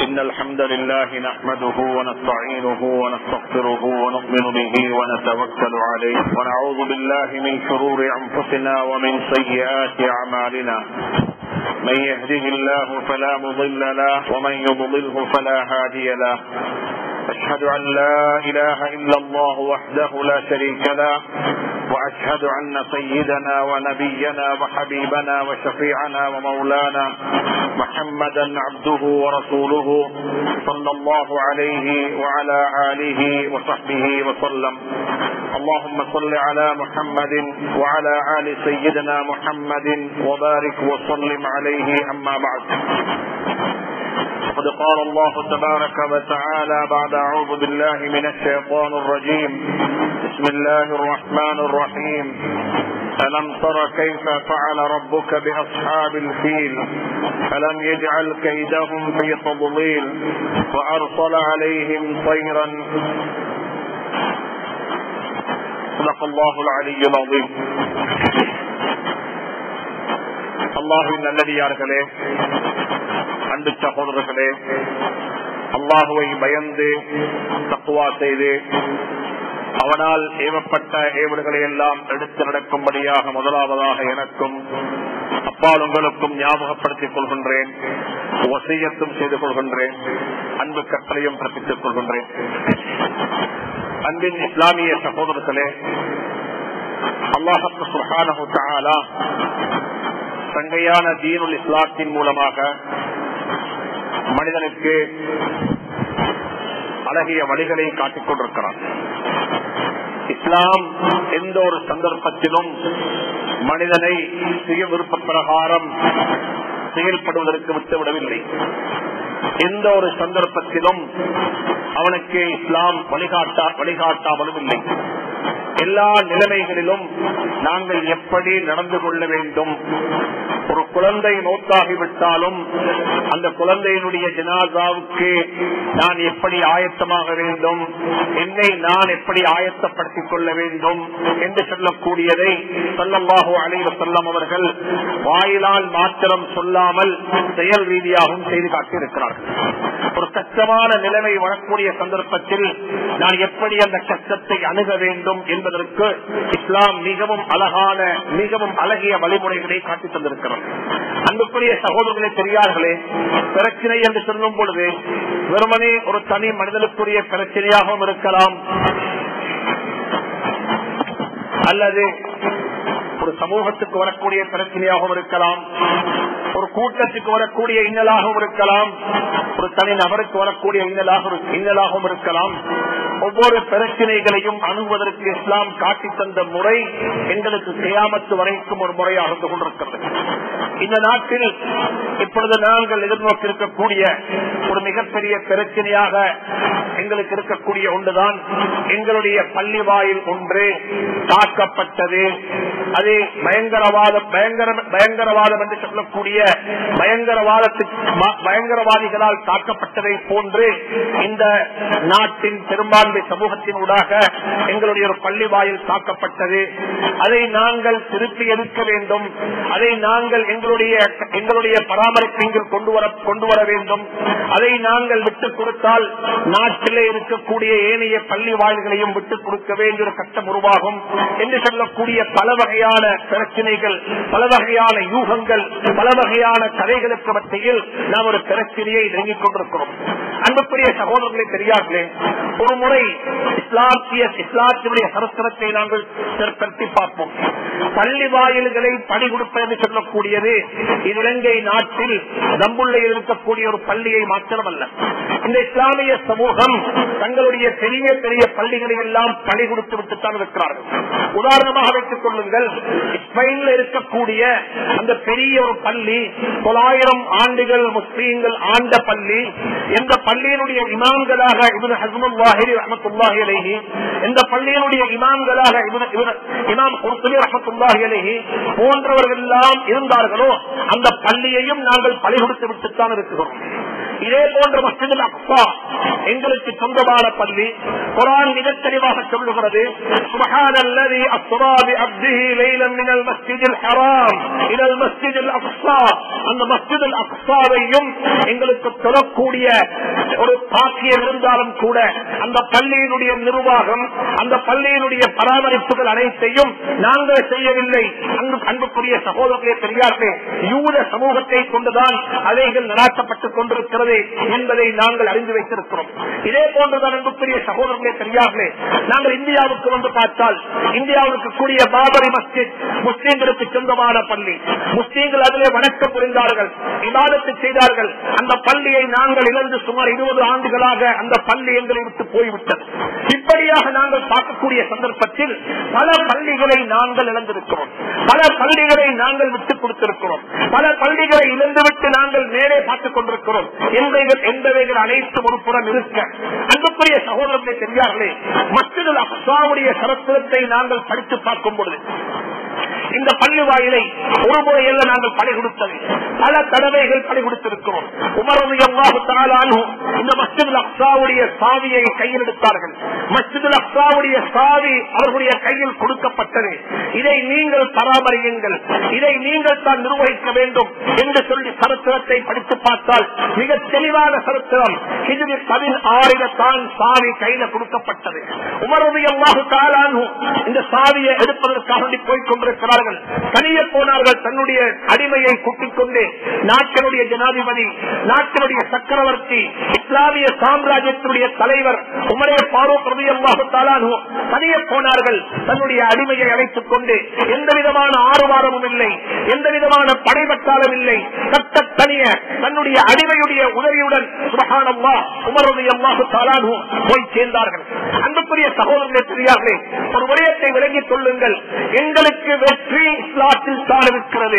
إن الحمد لله نحمده ونستعينه ونستغفره ونؤمن به ونتوكل عليه ونعوذ بالله من شرور أنفسنا ومن سيئات أعمالنا من يهده الله فلا مضل له ومن يضلله فلا هادي له أشهد أن لا إله إلا الله وحده لا شريك له وأشهد أن سيدنا ونبينا وحبيبنا وشفيعنا ومولانا محمدا عبده ورسوله صلى الله عليه وعلى آله وصحبه وسلم اللهم صل على محمد وعلى آل سيدنا محمد وبارك وسلم عليه أما بعد قد قال الله تبارك وتعالى بعد أعوذ بالله من الشيطان الرجيم بسم الله الرحمن الرحيم ألم تر كيف فعل ربك بأصحاب الفيل ألم يجعل كيدهم في تضليل وأرسل عليهم طيرا صدق الله العلي العظيم அல்லாஹுவின் நல்லடியார்களே அன்பு சகோதரர்களே அல்லாஹுவை பயந்து தக்குவா செய்து அவனால் ஏவப்பட்ட ஏவல்களை எல்லாம் எடுத்து நடக்கும்படியாக முதலாவதாக எனக்கும் அப்பால் உங்களுக்கும் ஞாபகப்படுத்திக் கொள்கின்றேன் வசியத்தும் செய்து கொள்கின்றேன் அன்பு கட்டளையும் பிறப்பித்துக் கொள்கின்றேன் அன்பின் இஸ்லாமிய சகோதரர்களே அல்லாஹு சுஹானு தாலா தங்கையான தீனுல் இஸ்லாத்தின் மூலமாக மனிதனுக்கு அழகிய வழிகளை காட்டிக் கொண்டிருக்கிறார் இஸ்லாம் எந்த ஒரு சந்தர்ப்பத்திலும் மனிதனை சுய விருப்ப பிரகாரம் செயல்படுவதற்கு விட்டுவிடவில்லை எந்த ஒரு சந்தர்ப்பத்திலும் அவனுக்கு இஸ்லாம் வழிகாட்டா வழிகாட்டாமலும் இல்லை எல்லா நிலைமைகளிலும் நாங்கள் எப்படி நடந்து கொள்ள வேண்டும் ஒரு குழந்தை நோத்தாகிவிட்டாலும் அந்த குழந்தையினுடைய ஜனாதாவுக்கு நான் எப்படி ஆயத்தமாக வேண்டும் என்னை நான் எப்படி ஆயத்தப்படுத்திக் கொள்ள வேண்டும் என்று சொல்லக்கூடியதை சொல்லம்பாக அலைவ செல்லம் அவர்கள் வாயிலால் மாத்திரம் சொல்லாமல் செயல் ரீதியாகவும் செய்து காட்டியிருக்கிறார்கள் ஒரு கஷ்டமான நிலைமை வரக்கூடிய சந்தர்ப்பத்தில் நான் எப்படி அந்த கஷ்டத்தை அணுக வேண்டும் என்பதற்கு இஸ்லாம் மிகவும் அழகான மிகவும் அழகிய வழிமுறைகளை காட்டி தந்திருக்கிறது அன்புக்குரிய சகோதரர்களே பெரியார்களே பிரச்சனை என்று சொல்லும் பொழுது வெறுமனே ஒரு தனி மனிதனுக்குரிய பிரச்சனையாகவும் இருக்கலாம் அல்லது ஒரு சமூகத்துக்கு வரக்கூடிய பிரச்சனையாகவும் இருக்கலாம் ஒரு கூட்டத்துக்கு வரக்கூடிய இன்னலாகவும் இருக்கலாம் ஒரு தனி நபருக்கு வரக்கூடிய இன்னலாக இன்னலாகவும் இருக்கலாம் ஒவ்வொரு பிரச்சனைகளையும் அணுகுவதற்கு இஸ்லாம் காட்டி தந்த முறை எங்களுக்கு செய்யாமத்து வரைக்கும் ஒரு முறையாக இருந்து கொண்டிருக்கிறது இந்த நாட்டில் இப்பொழுது நாங்கள் எதிர்நோக்கி இருக்கக்கூடிய ஒரு மிகப்பெரிய பிரச்சனையாக எங்களுக்கு இருக்கக்கூடிய ஒன்றுதான் எங்களுடைய பள்ளி வாயில் ஒன்று தாக்கப்பட்டது அது பயங்கரவாதம் பயங்கர பயங்கரவாதம் என்று சொல்லக்கூடிய பயங்கரவாதத்துக்கு பயங்கரவாதிகளால் தாக்கப்பட்டதை போன்று இந்த நாட்டின் பெரும்பான்மை சமூகத்தின் ஊடாக எங்களுடைய ஒரு பள்ளி வாயில் தாக்கப்பட்டது அதை நாங்கள் திருப்பி எடுக்க வேண்டும் அதை நாங்கள் எங்களுடைய எங்களுடைய பராமரிப்பில் கொண்டு வர கொண்டு வர வேண்டும் அதை நாங்கள் விட்டுக் கொடுத்தால் நாட்டிலே இருக்கக்கூடிய ஏனைய பள்ளி வாயில்களையும் விட்டுக் கொடுக்க வேண்டிய ஒரு கட்டம் உருவாகும் என்று சொல்லக்கூடிய பல வகையான பிரச்சனைகள் பல வகையான யூகங்கள் பல வகையான கதைகளுக்கு மத்தியில் நாம் ஒரு பிரச்சனையை நெருங்கிக் கொண்டிருக்கிறோம் அன்புக்குரிய சகோதரர்களை தெரியார்களே ஒரு முறை இஸ்லாத்திய இஸ்லாத்தினுடைய சரித்திரத்தை நாங்கள் பிற்படுத்தி பார்ப்போம் பள்ளி வாயில்களை பணி கொடுப்பது என்று சொல்லக்கூடியது இலங்கை நாட்டில் தம்புள்ளையில் இருக்கக்கூடிய ஒரு பள்ளியை மாத்திரமல்ல இந்த இஸ்லாமிய சமூகம் தங்களுடைய பெரிய பெரிய பள்ளிகளை எல்லாம் பணி கொடுத்து விட்டுத்தான் இருக்கிறார்கள் உதாரணமாக வைத்துக் கொள்ளுங்கள் ஸ்பெயின்ல இருக்கக்கூடிய அந்த பெரிய ஒரு பள்ளி தொள்ளாயிரம் ஆண்டுகள் முஸ்லீம்கள் ஆண்ட பள்ளி எந்த பள்ளி பள்ளியினுடைய இமாம்களாக இவன் ஹசமுல்லாஹிரி ரஹமத்துல்லாஹி அலைஹி இந்த பள்ளியினுடைய இமாம்களாக இவன் இவன் இமாம் குர்துபி ரஹமத்துல்லாஹி அலைஹி போன்றவர்கள் எல்லாம் இருந்தார்களோ அந்த பள்ளியையும் நாங்கள் பழி கொடுத்து விட்டுத்தான் இருக்கிறோம் இதே போன்ற மஸ்ஜித் அக்ஸா எங்களுக்கு சொந்தமான பள்ளி குரான் மிக தெளிவாக சொல்லுகிறது சுபஹானல்லதி அஸ்ரா பிஅப்திஹி லைலன் மினல் மஸ்ஜிதில் ஹராம் இலல் மஸ்ஜிதில் அக்ஸா அந்த மஸ்ஜிதில் அக்ஸாவையும் எங்களுக்கு தொழக்கூடிய ஒரு பாக்கியம் இருந்தாலும் கூட அந்த பள்ளியினுடைய நிர்வாகம் அந்த பள்ளியினுடைய பராமரிப்புகள் அனைத்தையும் நாங்கள் செய்யவில்லை அங்கு அன்புக்குரிய சகோதரர்களே பெரியார்களே யூத சமூகத்தை கொண்டுதான் அவைகள் நடாத்தப்பட்டுக் கொண்டிருக்கிறது என்பதை நாங்கள் அறிந்து வைத்திருக்கிறோம் இதே போன்றுதான் அன்புக்குரிய சகோதரர்களே பெரியார்களே நாங்கள் இந்தியாவுக்கு வந்து பார்த்தால் இந்தியாவுக்கு கூடிய பாபரி மஸ்ஜித் முஸ்லீம்களுக்கு சொந்தமான பள்ளி முஸ்லீம்கள் அதிலே வணக்கம் புரிந்தார்கள் விவாதத்தை செய்தார்கள் அந்த பள்ளியை நாங்கள் இழந்து சுமார் இருபது ஆண்டுகளாக அந்த பள்ளி எங்களை விட்டு போய்விட்டது இப்படியாக நாங்கள் பார்க்கக்கூடிய சந்தர்ப்பத்தில் பல பள்ளிகளை நாங்கள் இழந்திருக்கிறோம் பல பள்ளிகளை நாங்கள் விட்டுக் கொடுத்திருக்கிறோம் பல பள்ளிகளை இழந்துவிட்டு நாங்கள் மேலே பார்த்துக் கொண்டிருக்கிறோம் என்பவைகள் என்பவைகள் அனைத்தும் ஒரு புறம் இருக்க அன்புக்குரிய சகோதரர்களை தெரியார்களே மற்றொரு அசாவுடைய சரித்திரத்தை நாங்கள் படித்து பார்க்கும் பொழுது இந்த பள்ளி வாயிலை ஒரு முறையல்ல நாங்கள் படை கொடுத்தது பல தடவைகள் படை கொடுத்திருக்கிறோம் உமரது எவ்வாறு தாளானோ இந்த மஸ்ஜித் அக்சாவுடைய சாவியை கையில் எடுத்தார்கள் மஸ்ஜித் அக்சாவுடைய சாவி அவர்களுடைய கையில் கொடுக்கப்பட்டது இதை நீங்கள் பராமரியுங்கள் இதை நீங்கள் தான் நிர்வகிக்க வேண்டும் என்று சொல்லி சரித்திரத்தை படித்து பார்த்தால் மிக தெளிவான சரித்திரம் ஹிஜ்ரி பதினாறில தான் சாவி கையில கொடுக்கப்பட்டது உமரது எவ்வாறு தாளானோ இந்த சாவியை எடுப்பதற்காக வேண்டி போய்க் கொண்டிருக்கிறார்கள் தனியே போனார்கள் தன்னுடைய அடிமையை கூட்டிக் கொண்டு நாட்டினுடைய ஜனாதிபதி நாட்டினுடைய சக்கரவர்த்தி இஸ்லாமிய சாம்ராஜ்யத்தினுடைய தலைவர் உமரே பாரூக் ரவியல்லாஹு தாலானு தனியே போனார்கள் தன்னுடைய அடிமையை அழைத்துக் கொண்டு எந்த விதமான ஆறுவாரமும் இல்லை எந்த விதமான படைபட்டாலும் இல்லை சட்ட தனிய தன்னுடைய அடிமையுடைய உதவியுடன் சுபகானம்மா உமர் ரவியல்லாஹு தாலானு போய் சேர்ந்தார்கள் அன்புக்குரிய சகோதரர்களே தெரியார்களே ஒரு விடயத்தை விளங்கிக் கொள்ளுங்கள் எங்களுக்கு வெற்றி இஸ்லாத்தில் தான் இருக்கிறது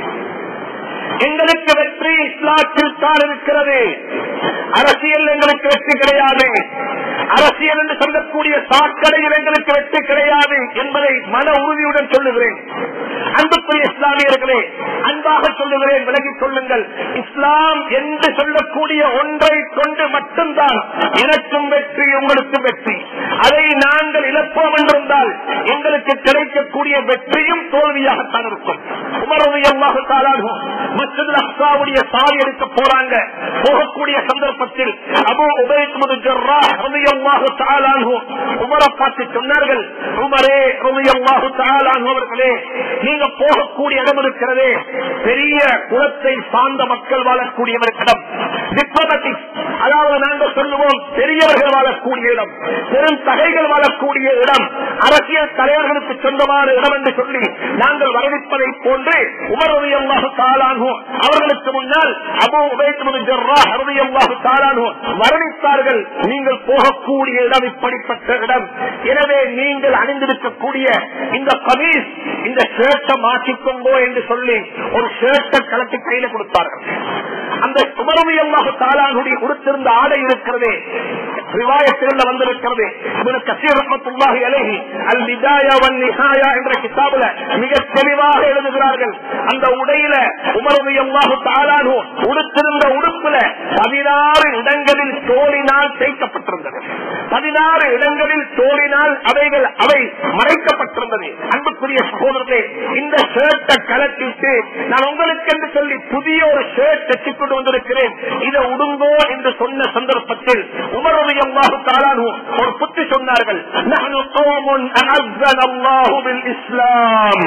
எங்களுக்கு வெற்றி இஸ்லாத்தில் தான் இருக்கிறது அரசியல் எங்களுக்கு வெற்றி கிடையாது அரசியல் என்று சொல்லக்கூடிய சாக்கடையில் எங்களுக்கு வெற்றி கிடையாது என்பதை மன உறுதியுடன் சொல்லுகிறேன் அன்புக்குரிய இஸ்லாமியர்களே அன்பாக சொல்லுகிறேன் விலகிக் கொள்ளுங்கள் இஸ்லாம் என்று சொல்லக்கூடிய ஒன்றை கொண்டு மட்டும்தான் எனக்கும் வெற்றி உங்களுக்கும் வெற்றி அதை நாங்கள் இழப்போம் என்றிருந்தால் எங்களுக்கு கிடைக்கக்கூடிய வெற்றியும் தோல்வியாகத்தான் இருக்கும் உமரவையமாக காலாகும் மஸ்ஜித் அக்சாவுடைய சாவி எடுக்க போறாங்க போகக்கூடிய சந்தர்ப்பத்தில் அபு உபயத்துமது ஜர்ரா ரலியல்லாஹு தஆலா அன்ஹு உமரை பார்த்து சொன்னார்கள் உமரே ரலியல்லாஹு தஆலா அன்ஹு அவர்களே நீங்க போகக்கூடிய இடம் இருக்கிறதே பெரிய குலத்தை சார்ந்த மக்கள் வாழக்கூடிய ஒரு இடம் டிப்ளமேட்டிக்ஸ் அதாவது நாங்கள் சொல்லுவோம் பெரியவர்கள் வாழக்கூடிய இடம் பெரும் தகைகள் வாழக்கூடிய இடம் அரசியல் தலைவர்களுக்கு சொந்தமான இடம் என்று சொல்லி நாங்கள் வரவிப்பதை போன்று உமரவியல்லாக தாளானோ அவர்களுக்கு முன்னால் அபோ உபயத்துமது ஜர்ரா அருமையல்லாக தாளானோ வர்ணித்தார்கள் நீங்கள் போகக்கூடிய இடம் இப்படிப்பட்ட இடம் எனவே நீங்கள் அணிந்திருக்கக்கூடிய இந்த கமீஸ் இந்த ஷர்ட்டை மாற்றிக்கொங்கோ என்று சொல்லி ஒரு ஷர்ட்டை கலட்டி கையில கொடுத்தார்கள் அந்த சுமரவியல்லாக தாளானுடைய கொடுத்திருந்த ஆடை இருக்கிறதே ரிவாயத்திலிருந்து வந்திருக்கிறது இவரு கசீர் ரஹமத்துல்லாஹி அலைஹி அல் விதாயா வன் நிஹாயா என்ற கிதாபுல மிக தெளிவாக எழுதுகிறார்கள் அந்த உடையில உமரது அல்லாஹு தாலானு உடுத்திருந்த உடுப்புல பதினாறு இடங்களில் தோழினால் தேய்க்கப்பட்டிருந்தது பதினாறு இடங்களில் தோழினால் அவைகள் அவை மறைக்கப்பட்டிருந்தது அன்புக்குரிய சகோதரர்களே இந்த ஷர்ட்டை கலட்டிட்டு நான் உங்களுக்கு என்று சொல்லி புதிய ஒரு ஷர்ட் தைத்துக் கொண்டு வந்திருக்கிறேன் இதை உடுங்கோ என்று சொன்ன சந்தர்ப்பத்தில் உமரது அல்லாஹு தாலானு ஒரு புத்தி சொன்னார்கள் நஹ்னு கௌமுன் அஅஸ்ஸன அல்லாஹு பில் இஸ்லாம்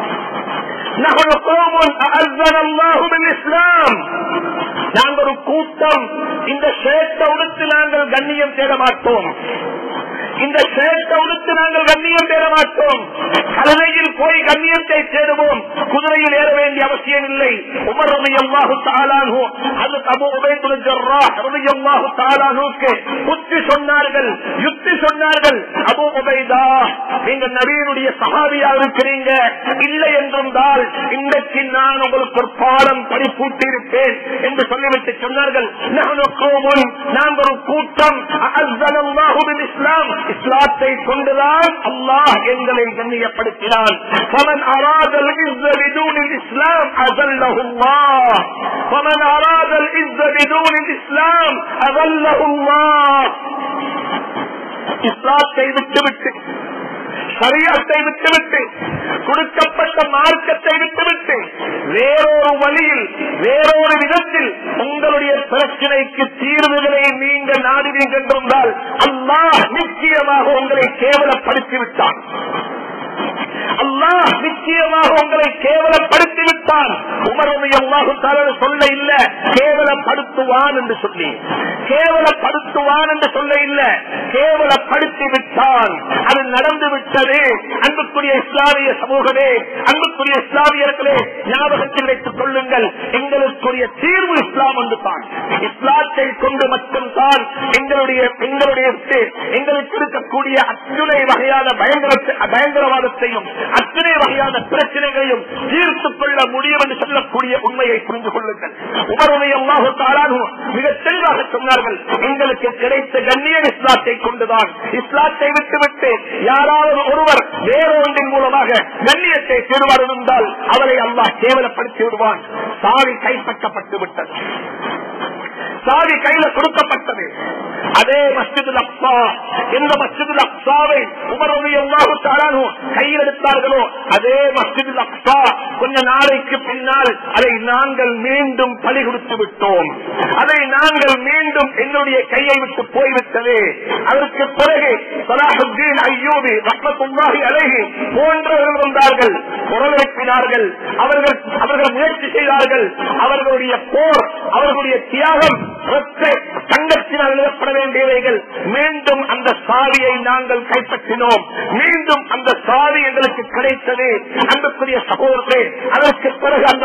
نحن قوم أعزنا الله بالإسلام நாங்கள் ஒரு கூட்டம் இந்த ஷேட்டை உடுத்து நாங்கள் கண்ணியம் தேட மாட்டோம் இந்த ஷேட்டை உடுத்து நாங்கள் கண்ணியம் தேட மாட்டோம் கருணையில் போய் கண்ணியத்தை தேடுவோம் குதிரையில் ஏற வேண்டிய அவசியம் இல்லை உமர் ரவி அல்லாஹு தாலானு அது அபு உபயத்துல் ஜர்ரா ரவி அல்லாஹு தாலானுக்கு புத்தி சொன்னார்கள் யுக்தி சொன்னார்கள் அபு உபைதா நீங்க நவீனுடைய சகாபியா இருக்கிறீங்க இல்லை என்றிருந்தால் இன்றைக்கு நான் உங்களுக்கு ஒரு பாடம் படிப்பூட்டி இருப்பேன் என்று சொல்லிவிட்டு சொன்னார்கள் "நஹ்னு கௌமுன்", நாம் ஒரு கூட்டம் அஅஸ்ஸனல்லாஹு பில் இஸ்லாம் இஸ்லாத்தை கொண்டுதான் அல்லாஹ் எங்களை கண்ணியப்படுத்தினான் فمن أراد العز بدون الإسلام أذله الله فمن أراد العز بدون الإسلام أذله الله இஸ்லாத்தை விட்டுவிட்டு சரியத்தை விட்டுவிட்டு கொடுக்கப்பட்ட மார்க்கத்தை விட்டுவிட்டு வேறொரு வழியில் வேறொரு விதத்தில் உங்களுடைய பிரச்சனைக்கு தீர்வுகளை நீங்கள் நாடினீர்கள் என்றால் அல்லாஹ் நிச்சயமாக உங்களை கேவலப்படுத்தி விட்டான் அல்லாஹ் நிச்சயமாக உங்களை கேவலப்படுத்தி விட்டான் உமரது அல்லாஹு தாலா சொல்ல இல்ல கேவலப்படுத்துவான் என்று சொல்லி கேவலப்படுத்துவான் என்று சொல்ல இல்ல கேவலப்படுத்தி விட்டான் அது நடந்து விட்டது அன்புக்குரிய இஸ்லாமிய சமூகமே அன்புக்குரிய இஸ்லாமியர்களே ஞாபகத்தில் வைத்துக் கொள்ளுங்கள் எங்களுக்குரிய தீர்வு இஸ்லாம் என்று தான் இஸ்லாத்தை கொண்டு மட்டும்தான் எங்களுடைய எங்களுடைய எங்களுக்கு இருக்கக்கூடிய அத்துணை வகையான பயங்கர பயங்கரவாதத்தையும் அத்தனை வகையான பிரச்சனைகளையும் தீர்த்துக் கொள்ள முடியும் என்று சொல்லக்கூடிய உண்மையை புரிந்து கொள்ளுங்கள் உமருடைய அல்லாஹு தாரானு மிக தெளிவாக சொன்னார்கள் எங்களுக்கு கிடைத்த கண்ணிய இஸ்லாத்தை கொண்டுதான் இஸ்லாத்தை விட்டுவிட்டு யாராவது ஒருவர் வேறொன்றின் மூலமாக கண்ணியத்தை பெறுவார் இருந்தால் அவரை அல்லாஹ் கேவலப்படுத்தி விடுவான் சாவி கைப்பற்றப்பட்டு விட்டது சாவி கையில கொடுக்கப்பட்டது அதே மஸ்ஜிதுல் அப்சா எந்த மஸ்ஜிதுல் அப்சாவை உமரது எவ்வாறு தாரானோ கையில் எடுத்தார்களோ அதே மஸ்ஜிதுல் அப்சா கொஞ்ச நாளைக்கு பின்னால் அதை நாங்கள் மீண்டும் பலி கொடுத்து விட்டோம் அதை நாங்கள் மீண்டும் என்னுடைய கையை விட்டு போய்விட்டது அதற்கு பிறகு சலாஹுத்தீன் ஐயோபி ரப்பத்துல்லாஹி அழகி போன்றவர்கள் வந்தார்கள் குரலெழுப்பினார்கள் அவர்கள் அவர்கள் முயற்சி செய்தார்கள் அவர்களுடைய போர் அவர்களுடைய தியாகம் ரத்த தங்கத்தினால் எழுதப்பட வேண்டியவைகள் மீண்டும் அந்த சாவியை நாங்கள் கைப்பற்றினோம் மீண்டும் அந்த சாவி எங்களுக்கு கிடைத்தது அன்புக்குரிய சகோதரே அதற்கு பிறகு அந்த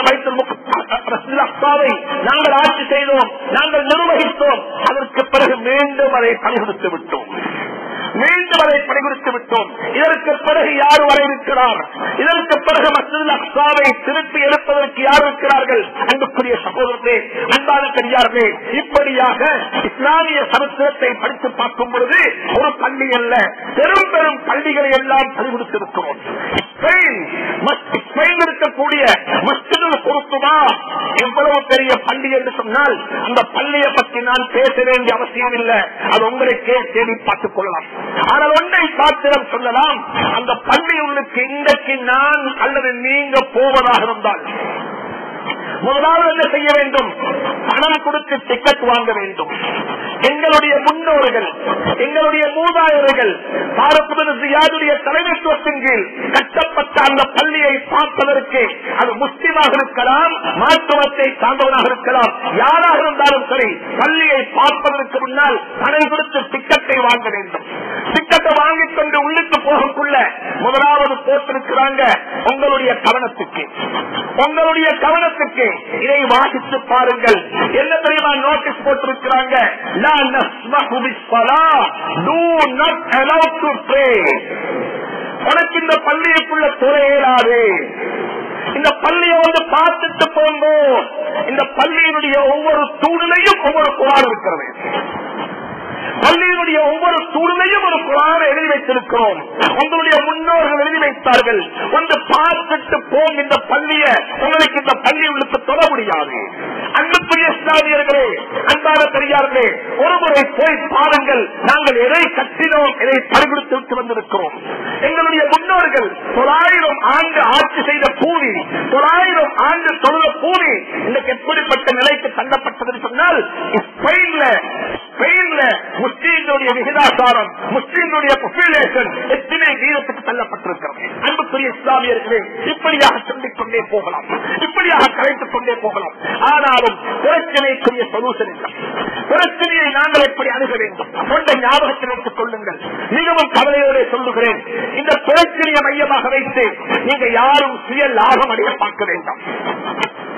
வயிற்று நாங்கள் ஆட்சி செய்தோம் நாங்கள் நிர்வகித்தோம் அதற்கு பிறகு மீண்டும் அதை பணிகொடுத்து விட்டோம் மீண்டும் அதை பணிகொடுத்து விட்டோம் இதற்கு பிறகு யார் வர இருக்கிறார் இதற்கு பிறகு மசூல் அக்சாவை திருப்பி எடுப்பதற்கு யார் இருக்கிறார்கள் அன்புக்குரிய சகோதரர்களே அன்பான பெரியார்களே இப்படியாக இஸ்லாமிய சரித்திரத்தை படித்து பார்க்கும் பொழுது ஒரு பள்ளி அல்ல பெரும் பெரும் பள்ளிகளை எல்லாம் பறிகொடுத்திருக்கிறோம் ஸ்பெயின் ஸ்பெயின் இருக்கக்கூடிய மஸ்ஜிதுல் பொருத்துமா எவ்வளவு பெரிய பள்ளி என்று சொன்னால் அந்த பள்ளியை பற்றி நான் பேச வேண்டிய அவசியம் இல்லை அது உங்களுக்கே தேடி பார்த்துக் கொள்ளலாம் ஆனால் ஒன்றை பாத்திரம் சொல்லலாம் அந்த பள்ளி உள்ளுக்கு இன்றைக்கு நான் அல்லது நீங்க போவதாக இருந்தால் முதலாவது என்ன செய்ய வேண்டும் பணம் கொடுத்து டிக்கெட் வாங்க வேண்டும் எங்களுடைய முன்னோர்கள் எங்களுடைய மூதாயர்கள் பாரதிய தலைமைத்துவத்தின் கீழ் கட்டப்பட்ட அந்த பள்ளியை பார்ப்பதற்கு அது முஸ்லிமாக இருக்கலாம் மாற்றுவத்தை சார்ந்தவனாக இருக்கலாம் யாராக இருந்தாலும் சரி பள்ளியை பார்ப்பதற்கு முன்னால் பணம் கொடுத்து டிக்கெட்டை வாங்க வேண்டும் டிக்கெட்டை வாங்கிக் கொண்டு உள்ளுக்கு போகக்குள்ள முதலாவது போட்டிருக்கிறாங்க உங்களுடைய கவனத்துக்கு உங்களுடைய கவனத்துக்கு இதை வாசித்து பாருங்கள் என்ன தெரியுமா நோட்டீஸ் போட்டிருக்கிறாங்க உனக்கு இந்த பள்ளியுக்குள்ள துறை இயலாது இந்த பள்ளியை வந்து பார்த்துட்டு போங்க இந்த பள்ளியினுடைய ஒவ்வொரு தூணிலையும் ஒவ்வொரு குரான் இருக்கிறது பள்ளியினுடைய ஒவ்வொரு தூணிலையும் ஒரு குரானை எழுதி வைத்திருக்கிறோம் உங்களுடைய முன்னோர்கள் எழுதி வைத்தார்கள் வந்து பார்த்துட்டு போங்க இந்த பள்ளிய உங்களுக்கு இந்த பள்ளி உங்களுக்கு தொட முடியாது அன்புக்குரிய இஸ்லாமியர்களே அன்பான பெரியார்களே ஒரு முறை போய் பாருங்கள் நாங்கள் எதை கட்டினோம் எதை பறிகொடுத்து விட்டு வந்திருக்கிறோம் எங்களுடைய முன்னோர்கள் தொள்ளாயிரம் ஆண்டு ஆட்சி செய்த பூமி தொள்ளாயிரம் ஆண்டு தொழுத பூமி இன்னைக்கு எப்படிப்பட்ட நிலைக்கு தள்ளப்பட்டது சொன்னால் ஸ்பெயின்ல ஸ்பெயின்ல முஸ்லீம்களுடைய விகிதாசாரம் முஸ்லீம்களுடைய பாப்புலேஷன் எத்தனை வீதத்துக்கு தள்ளப்பட்டிருக்கிறது அன்புக்குரிய இஸ்லாமியர்களே இப்படியாக சொல்லிக் கொண்டே போகலாம் இப்படியாக கலைத்துக் கொண்டே போகலாம் ஆனாலும் பிரச்சனைக்குரிய சொல்யூஷன் இல்லை பிரச்சனையை நாங்கள் எப்படி அணுக வேண்டும் ஒன்றை ஞாபகத்தில் வைத்துக் கொள்ளுங்கள் மிகவும் கவலையோடு சொல்லுகிறேன் இந்த பிரச்சனையை மையமாக வைத்து நீங்க யாரும் சுய லாபம் அடைய பார்க்க வேண்டாம்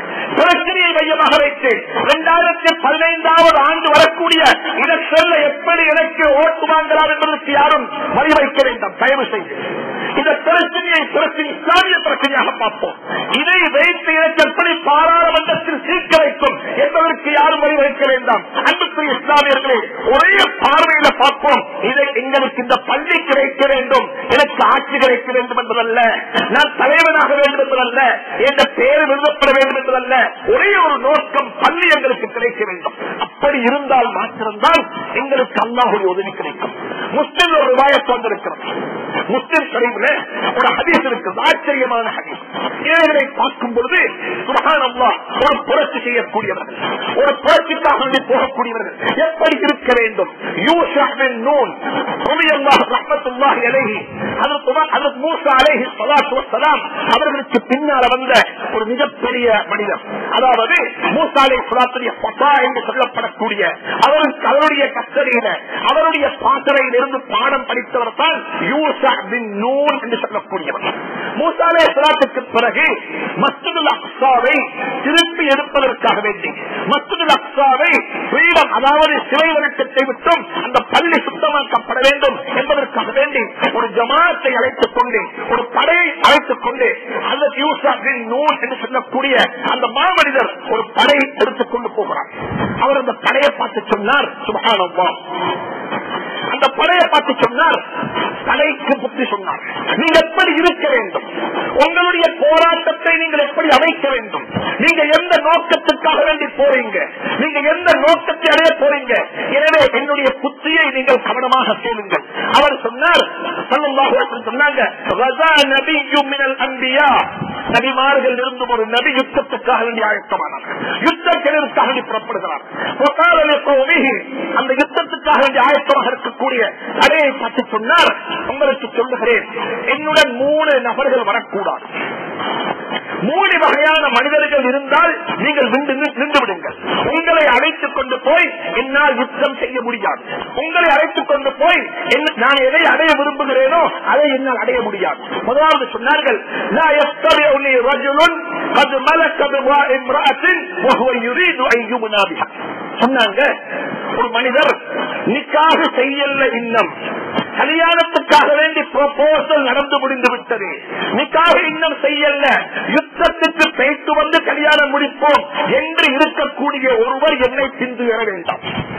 பிரச்சனையை மையமாக வைத்து இரண்டாயிரத்தி பதினைந்தாவது ஆண்டு வரக்கூடிய இதை சொல்ல எப்ப எப்படி எனக்கு ஓட்டு வாங்கலாம் என்பதற்கு யாரும் வழிவைக்க வேண்டாம் தயவு செய்து இந்த பிரச்சனையை பிரச்சனை இஸ்லாமிய பிரச்சனையாக பார்ப்போம் இதை வைத்து எனக்கு எப்படி பாராளுமன்றத்தில் சீக்க வைக்கும் என்பதற்கு யாரும் வழிவைக்க வேண்டாம் அன்புக்குரிய இஸ்லாமியர்களே ஒரே பார்வையில பார்ப்போம் இதை எங்களுக்கு இந்த பள்ளி கிடைக்க வேண்டும் எனக்கு ஆட்சி கிடைக்க வேண்டும் என்பதல்ல நான் தலைவனாக வேண்டும் என்பதல்ல என்ற பேர் விருதப்பட வேண்டும் என்பதல்ல ஒரே ஒரு நோக்கம் பள்ளி எங்களுக்கு கிடைக்க வேண்டும் அப்படி இருந்தால் மாத்திரம்தான் எங்களுக்கு அல்லாஹுடைய உதவி கிடைக்கும் முஸ்லிம் ஒரு ரூபாயத்து வந்திருக்கிறது முஸ்லிம் கரீபில் ஒரு ஹதீஸ் இருக்கிறது ஆச்சரியமான ஹதீஸ் இவைகளை பார்க்கும் பொழுது சுபஹான் அல்லாஹ் ஒரு புரட்சி செய்யக்கூடியவர்கள் ஒரு புரட்சிக்காக வேண்டி போகக்கூடியவர்கள் எப்படி இருக்க வேண்டும் யூஷா பின் நூன் ரலியல்லாஹு ரஹ்மத்துல்லாஹி அலைஹி ஹஜ்ரத் உமர் ஹஜ்ரத் மூசா அலைஹி ஸலாத்து வஸ்ஸலாம் அவர்களுக்கு பின்னால வந்த ஒரு மிகப்பெரிய மனிதர் அதாவது மூசா அலைஹி ஸலாத்துடைய ஃபதா என்று சொல்லப்படக்கூடிய அவருக்கு அவருடைய கஸ்டடியில அவருடைய பாசறையில் இருந்து பாடம் படித்தவர் தான் யூஷா பின் நூன் என்று சொல்லக்கூடியவர் மூசா அலைஹி ஸலாத்துக்கு பிறகு மஸ்ஜிதுல் அக்ஸாவை திருப்பி எடுப்பதற்காக வேண்டி மஸ்ஜிதுல் அக்ஸாவை ஃப்ரீடம் அதாவது சிலை வழக்கத்தை விட்டும் அந்த பள்ளி சுத்தமாக்கப்பட வேண்டும் என்பதற்காக வேண்டி ஒரு ஜமாத்தை அழைத்துக் கொண்டு ஒரு படையை அழைத்துக் கொண்டு அந்த யூசாபின் நூல் என்று சொல்லக்கூடிய அந்த மாமனிதர் ஒரு படையை எடுத்துக் கொண்டு போகிறார் அவர் அந்த படையை பார்த்து சொன்னார் சுபகானம்மா அந்த படையை பார்த்து சொன்னார் படைக்கு புத்தி சொன்னார் நீங்க எப்படி இருக்க வேண்டும் உங்களுடைய போராட்டத்தை நீங்கள் எப்படி அமைக்க வேண்டும் நீங்க எந்த நோக்கத்துக்காக வேண்டி போறீங்க நீங்க எந்த நோக்கத்தை அடைய போறீங்க எனவே என்னுடைய புத்தியை நீங்கள் கவனமாக கேளுங்கள் அவர் சொன்னார் ஸல்லல்லாஹு அலைஹி வஸல்லம் சொன்னாங்க "ரஸா நபிய்யும் மினல் அன்பியா." நபிமார்கள் இருந்தும் ஒரு நபி யுத்தத்துக்காக வேண்டி ஆயத்தமானார் யுத்த கிணறுக்காக வேண்டி புறப்படுகிறார் وقال لقومه, அந்த யுத்தத்துக்காக வேண்டி ஆயத்தமாக இருக்கக்கூடிய அடையை பார்த்து சொன்னார் உங்களுக்கு சொல்லுகிறேன் என்னுடன் மூணு நபர்கள் வரக்கூடாது மூணு வகையான மனிதர்கள் இருந்தால் நீங்கள் நின்று நின்று விடுங்கள் உங்களை அழைத்துக் கொண்டு போய் என்னால் யுத்தம் செய்ய முடியாது உங்களை அழைத்துக் கொண்டு போய் என்ன- நான் எதை அடைய விரும்புகிறேனோ அதை என்னால் அடைய முடியாது முதலாவது சொன்னார்கள் "லா يستطيعني رجل قد ملك بضاع امرأة وهو يريد أن يبنى بها." சொன்னாங்க ஒரு மனிதர் நிக்காக செய்யல இன்னும் கல்யாணத்துக்காக வேண்டி ப்ரொபோசல் நடந்து முடிந்து விட்டது நிக்காக இன்னும் செய்யல யுத்தத்துக்கு பேய்த்து வந்து கல்யாணம் முடிப்போம் என்று இருக்கக்கூடிய ஒருவர் என்னை பிந்துயர வேண்டாம்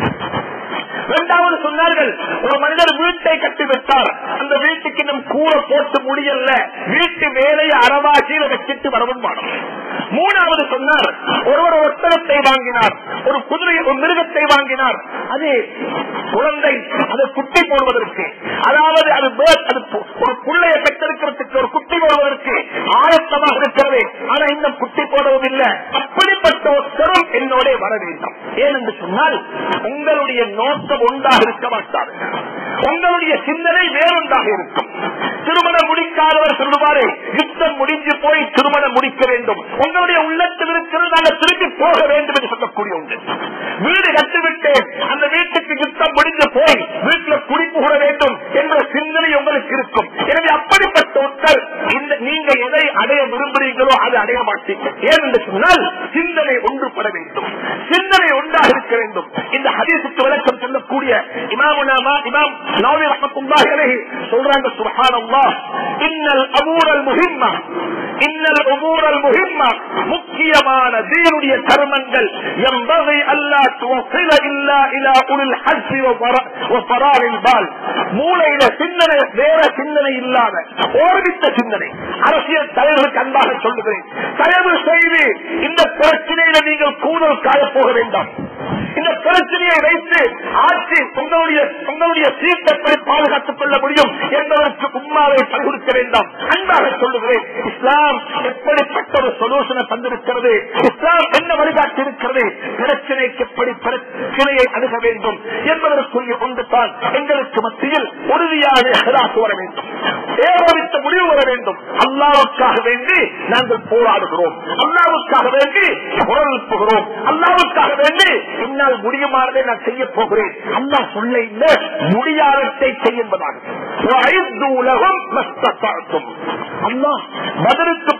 இரண்டாவது சொன்னார்கள் ஒரு மனிதர் வீட்டை கட்டிவிட்டார் அந்த வீட்டுக்கு இன்னும் கூரை போட்டு முடியல வீட்டு வேலையை அறவாசியில வச்சிட்டு வரவும் மாடும் மூணாவது சொன்னார் ஒருவர் ஒட்டகத்தை வாங்கினார் ஒரு குதிரை ஒரு மிருகத்தை வாங்கினார் அது குழந்தை அது குட்டி போடுவதற்கு அதாவது அது birth, அது பு- ஒரு புள்ளையை பெற்றிருக்கிறதுக்கு ஒரு குட்டி போடுவதற்கு ஆயத்தமாக இருக்கிறது ஆனா இன்னும் குட்டி போடுவதில்லை அப்படிப்பட்ட ஒருத்தரும் என்னோட வர வேண்டும் ஏனென்று சொன்னால் உங்களுடைய நோக்கம் ஒன்றாக இருக்க மாட்டார் உங்களுடைய சிந்தனை வேறொன்றாக இருக்கும் திருமணம் முடிக்காதவர் சொல்லுவாரு யுத்தம் முடிஞ்சு போய் திருமணம் முடிக்க வேண்டும் உங்களுடைய உள்ளத்தில் இருக்கிறது நாங்கள் திரும்பி போக வேண்டும் என்று சொல்லக்கூடிய உண்டு வீடு கட்டிவிட்டேன் அந்த வீட்டுக்கு யுத்தம் முடிஞ்சு போய் வீட்டில் குடி புகழ வேண்டும் என்ற சிந்தனை உங்களுக்கு இருக்கும் எனவே அப்படிப்பட்ட ஒருத்தர் இந்த நீங்க எதை அடைய விரும்புறீங்களோ அதை அடைய மாட்டீங்க ஏனென்று சொன்னால் சிந்தனை ஒன்றுபட வேண்டும் சிந்தனை ஒன்றாக இருக்க வேண்டும் இந்த ஹதீசுக்கு விளக்கம் சொல்லக்கூடிய இமாமுனாமா இமாம் நாவி ரஹமத்துல்லாஹி அலைஹி சொல்றாங்க சுப்ஹானல்லாஹ் இன்னல் அமூரல் முஹிம்மா இன்னல் அமூரல் முஹிம்மா முக்கியமான தீனுடைய கர்மங்கள் எம்பகை அல்லா துவசில இல்லா இலா உலில் ஹஜ்ஜி வஃபராரில் பால் மூளையில சிந்தனை வேற சிந்தனை இல்லாத ஓர்வித்த சிந்தனை அரசியல் தலைவர்களுக்கு அன்பாக சொல்லுகிறேன் தயவு செய்து இந்த பிரச்சனையில நீங்கள் கூதல் காயப் போக வேண்டாம் இந்த பிரச்சனையை வைத்து ஆட்சி உங்களுடைய உங்களுடைய சீட்டை எப்படி பாதுகாத்துக் கொள்ள முடியும் என்பதற்கு உண்மாவை பல்கொடுக்க வேண்டாம் அன்பாக சொல்லுகிறேன் இஸ்லாம் எப்படிப்பட்ட ஒரு சொல்யூஷனை தந்திருக்கிறது இஸ்லாம் என்ன வழிகாட்டி இருக்கிறது பிரச்சனைக்கு எப்படி பிரச்சனையை அணுக வேண்டும் என்பதற்குரிய ஒன்று தான் எங்களுக்கு மத்தியில் உறுதியான இஹ்லாஸ் வர வேண்டும் ஏகோபித்த முடிவு வர வேண்டும் அல்லாவுக்காக வேண்டி நாங்கள் போராடுகிறோம் அல்லாவுக்காக வேண்டி குரல் எழுப்புகிறோம் அல்லாவுக்காக வேண்டி என்னால் முடியுமாறதை நான் செய்ய போகிறேன் அல்லா சொல்ல இல்ல முடியாதத்தை செய்ய என்பதாக உலகம் அல்லாஹ் மதருக்கு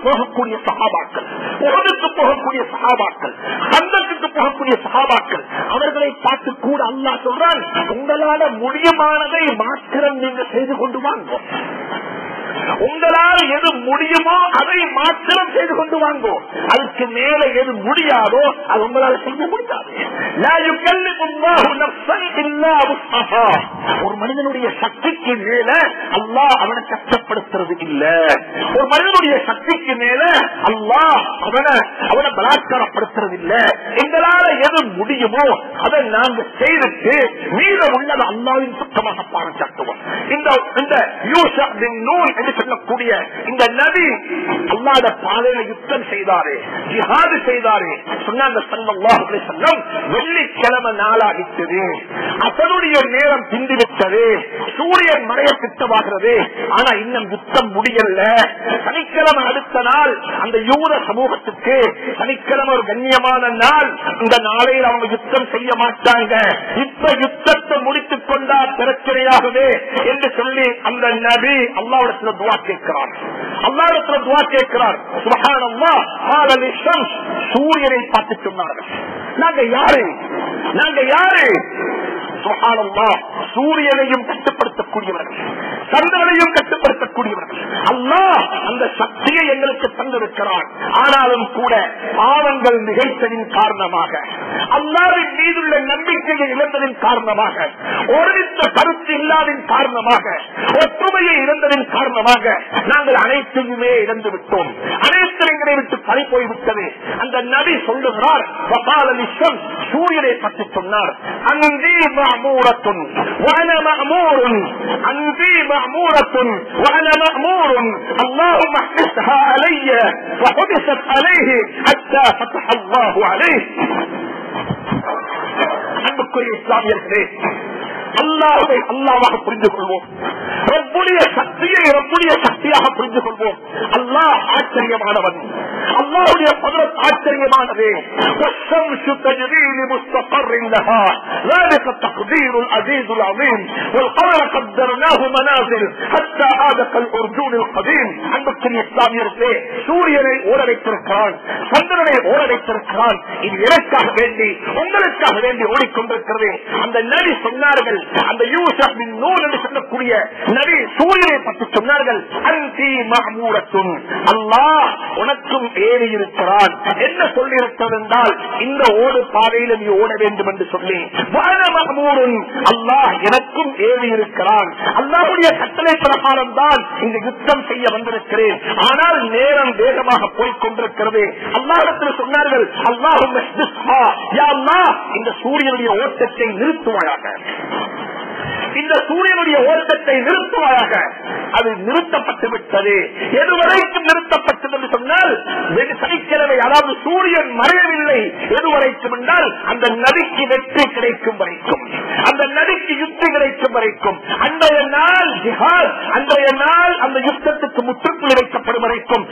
போகக்கூடிய சகாபாக்கள் உலகத்துக்கு போகக்கூடிய சகாபாக்கள் சந்தத்துக்கு போகக்கூடிய சகாபாக்கள் அவர்களை பார்த்து கூட அல்லா சொல்றான் உங்களால முடியுமானதை மாத்திரம் நீங்க செய்து கொண்டு வாங்க உங்களால் எது முடியுமோ அதை மாத்திரம் செய்து கொண்டு வாங்கோ அதுக்கு மேல எது முடியாதோ அது உங்களால் செய்ய முடியாது ஒரு மனிதனுடைய சக்திக்கு மேல அல்லாஹ் அவனை கஷ்டப்படுத்துறது இல்ல ஒரு மனிதனுடைய சக்திக்கு மேல அல்லாஹ் அவனை அவனை பலாத்காரப்படுத்துறது இல்ல எங்களால எது முடியுமோ அதை நாங்க செய்துட்டு மீத உள்ளது அல்லாவின் சுத்தமாக பாராட்டுவோம் இந்த இந்த யூசா பின் நூல் என்று சொல்லக்கூடிய இந்த நபி அல்லாத பாதையில யுத்தம் செய்தாரு ஜிஹாது செய்தாரு சொன்னாங்க சல்லல்லாஹு அலைஹி வஸல்லம் வெள்ளிக்கிழமை நாளாகிட்டது அதனுடைய நேரம் பிந்திவிட்டது சூரியன் மறைய திட்டமாகிறது ஆனா இன்னும் யுத்தம் முடியல சனிக்கிழமை அடுத்த நாள் அந்த யூத சமூகத்துக்கு சனிக்கிழமை ஒரு கண்ணியமான நாள் இந்த நாளையில் அவங்க யுத்தம் செய்ய மாட்டாங்க இப்ப யுத்தத்தை முடித்துக் கொண்டா பிரச்சனையாகவே என்று சொல்லி அந்த நபி அல்லாவிடத்துல துவா கேட்கிறார் அல்லாவிடத்துல துவா கேட்கிறார் சுபஹானல்லா ஆலலி ஷம்ஸ் சூரியனை பார்த்து சொன்னார்கள் நாங்க யாரு நாங்க யாரு சுபஹானல்லா சூரியனையும் கட்டுப்படுத்தக்கூடியவர்கள் சந்திரனையும் கட்டுப்படுத்தக்கூடியவர்கள் அல்லாஹ் அந்த சக்தியை எங்களுக்கு தந்திருக்கிறான் ஆனாலும் கூட பாவங்கள் நிகழ்த்ததின் காரணமாக அல்லாவின் மீதுள்ள நம்பிக்கையை இழந்ததின் காரணமாக ஒருமித்த கருத்து இல்லாதின் காரணமாக ஒற்றுமையை இழந்ததின் காரணமாக நாங்கள் அனைத்தையுமே இழந்து விட்டோம் அனைத்து எங்களை விட்டு பறி போய்விட்டது அந்த நபி சொல்லுகிறார் வகால நிஷம் சூரியனை பற்றி சொன்னார் அந்தி மாமூரத்துன் வன மாமூருன் அந்தி மாமூரத்துன் வன மாமூருன் اللهم احبسها علي وحبست عليه حتى فتح الله عليه அன்புக்குரிய இஸ்லாமியர்களே அல்லாவை அல்லாவாக புரிந்து கொள்வோம் ரப்புடைய சக்தியை ரப்புடைய சக்தியாக புரிந்து கொள்வோம் அல்லாஹ் ஆச்சரியமானவன் அல்லாவுடைய பதம் ஆச்சரியமானது والشمس تجري لمستقر لها ذلك التقدير العزيز العظيم والقمر قدرناه منازل حتى عاد كالارجون القديم அன்புக்குரிய இஸ்லாமியர்களே சூரியனை ஓட வைத்திருக்கிறான் சந்திரனை ஓட வைத்திருக்கிறான் இது எனக்காக வேண்டி உங்களுக்காக வேண்டி ஓடிக்கொண்டிருக்கிறது அந்த நபி சொன்னார்கள் அந்த யூசப்பின் நூல் என்று சொல்லக்கூடிய நபி சூரியனை பற்றி சொன்னார்கள் அந்தி மகமூரத்தும் அல்லாஹ் உனக்கும் ஏறி இருக்கிறான் என்ன சொல்லி இருக்கிறது என்றால் இந்த ஓடு பாதையில் நீ ஓட வேண்டும் என்று சொல்லி மகமூரும் அல்லாஹ் எனக்கும் ஏறி இருக்கிறான் அல்லாஹுடைய கட்டளை பிரகாரம் தான் இந்த யுத்தம் செய்ய வந்திருக்கிறேன் ஆனால் நேரம் வேகமாக போய்க் கொண்டிருக்கிறது அல்லாஹத்தில் சொன்னார்கள் அல்லாஹும் இந்த சூரியனுடைய ஓட்டத்தை நிறுத்துவாயாக இந்த சூரியனுடைய ஓட்டத்தை நிறுத்துவாயாக அது நிறுத்தப்பட்டு விட்டது எதுவரைக்கும் நிறுத்தப்பட்டது என்று சொன்னால் வெகு சனிக்கிழமை அதாவது சூரியன் மறையவில்லை எதுவரைக்கும் என்றால் அந்த நதிக்கு வெற்றி கிடைக்கும் வரைக்கும் அந்த நதிக்கு யுத்தி கிடைக்கும் வரைக்கும் அன்றைய நாள் ஜிஹாத் அன்றைய நாள் அந்த யுத்தத்துக்கு முற்றுப்புள்ளி வைக்கப்படும் வரைக்கும்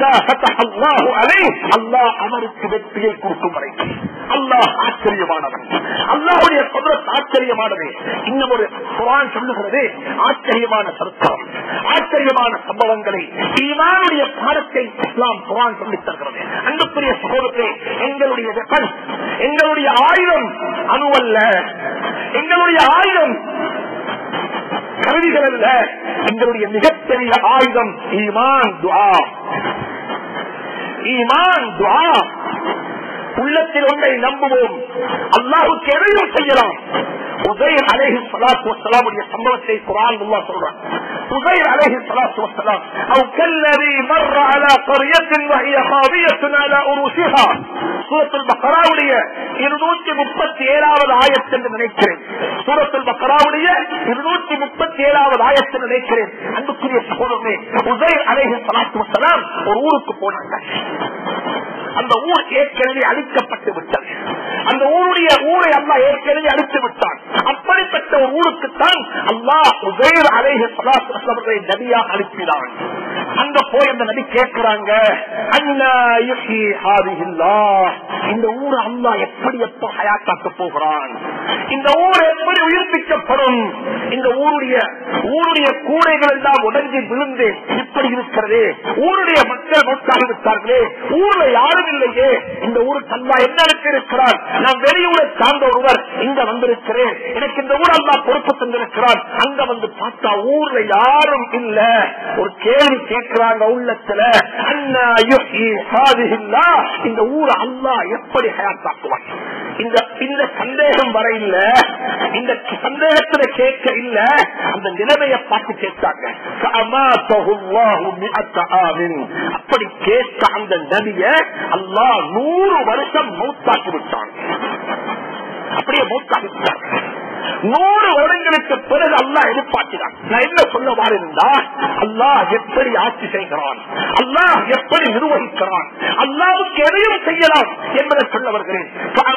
அல்லாஹ் அவருக்கு வெற்றியை கொடுக்கும் வரைக்கும் அல்லாஹ் ஆச்சரியமானவன் அல்லாஹுடைய குதிரத் ஆச்சரியமானது இன்னும் ஒரு குரான் சொல்லுகிறது ஆச்சரியமான சரித்திரம் ஆச்சரியமான சம்பவங்களை ஈமானுடைய பாடத்தை இஸ்லாம் குரான் சொல்லித் தருகிறது அன்புக்குரிய சகோதரத்தை எங்களுடைய வெப்பன் எங்களுடைய ஆயுதம் அணுவல்ல எங்களுடைய ஆயுதம் கருவிகள் அல்ல எங்களுடைய மிகப்பெரிய ஆயுதம் ஈமான் துவா ஈமான் துவா உள்ளத்தில் ஒன்றை நம்புவோம் அல்லாஹுக்கு எதையும் செய்யலாம் உதயன் அலேஹி சலாத்து வசலாமுடைய சம்பவத்தை குரான் அல்லா சொல்றான் உதயன் அலேஹி சலாத்து வசலாம் أو كالذي مر على قرية وهي خاوية على أروسها சூரத்துல் பக்கராவுடைய இருநூற்றி முப்பத்தி ஏழாவது ஆயத்து என்று நினைக்கிறேன் சூரத்துல் பக்கராவுடைய இருநூற்றி முப்பத்தி ஏழாவது ஆயத்து நினைக்கிறேன் அன்புக்குரிய சகோதரனே உதய் அலேஹி சலாத்து வசலாம் ஒரு ஊருக்கு போனாங்க அந்த ஊர் ஏற்கனவே அழிக்கப்பட்டு விட்டது அந்த ஊருடைய ஊரை அல்லா ஏற்கனவே அழித்து விட்டான் அப்படிப்பட்ட ஒரு ஊருக்குத்தான் அல்லாஹ் உதயர் அலேஹி சலாத்து நபியாக அனுப்பினான் அங்க போய் அந்த நபி கேட்கிறாங்க இந்த ஊர் அல்லா எப்படி எப்ப ஹயாத்தாக்க போகிறான் இந்த ஊர் எப்படி உயிர்ப்பிக்கப்படும் இந்த ஊருடைய ஊருடைய கூரைகள் எல்லாம் உடஞ்சி விழுந்து இப்படி இருக்கிறது ஊருடைய மக்கள் வருடங்கள் மௌத்தாகிவிட்டார்களே ஊர்ல யாரும் இல்லையே இந்த ஊருக்கு அல்லா என்ன இருக்கிறார் நான் வெளியூரை சார்ந்த ஒருவர் இங்க வந்திருக்கிறேன் எனக்கு இந்த ஊர் அல்லா பொறுப்பு தந்திருக்கிறார் அங்க வந்து பார்த்தா ஊர்ல யாரும் இல்ல ஒரு கேள்வி கேட்கிறாங்க உள்ளத்துல அண்ணா யுஹ்யி ஹாதிஹில்லா, இந்த ஊரை அல்லா எப்படி ஹயாத்தாக்குவான் இந்த இந்த சந்தேகம் வர இல்ல இந்த சந்தேகத்துல கேட்க இல்ல அந்த நிலைமையை பார்த்து கேட்டாங்க فأماته الله مئة عام. அப்படி கேட்ட அந்த நபிய அல்லாஹ் நூறு வருஷம் மௌத்தாக்கி விட்டான் அப்படியே மௌத்தாக்கி விட்டான் நூறு வருடங்களுக்கு பிறகு அல்லாஹ் எதிர்பார்க்கிறான் நான் என்ன சொல்ல வாரிருந்தா அல்லாஹ் எப்படி ஆட்சி செய்கிறான் அல்லாஹ் எப்படி நிர்வகிக்கிறான் அல்லாவுக்கு எதையும் செய்யலாம் என்பதை சொல்ல வருகிறேன்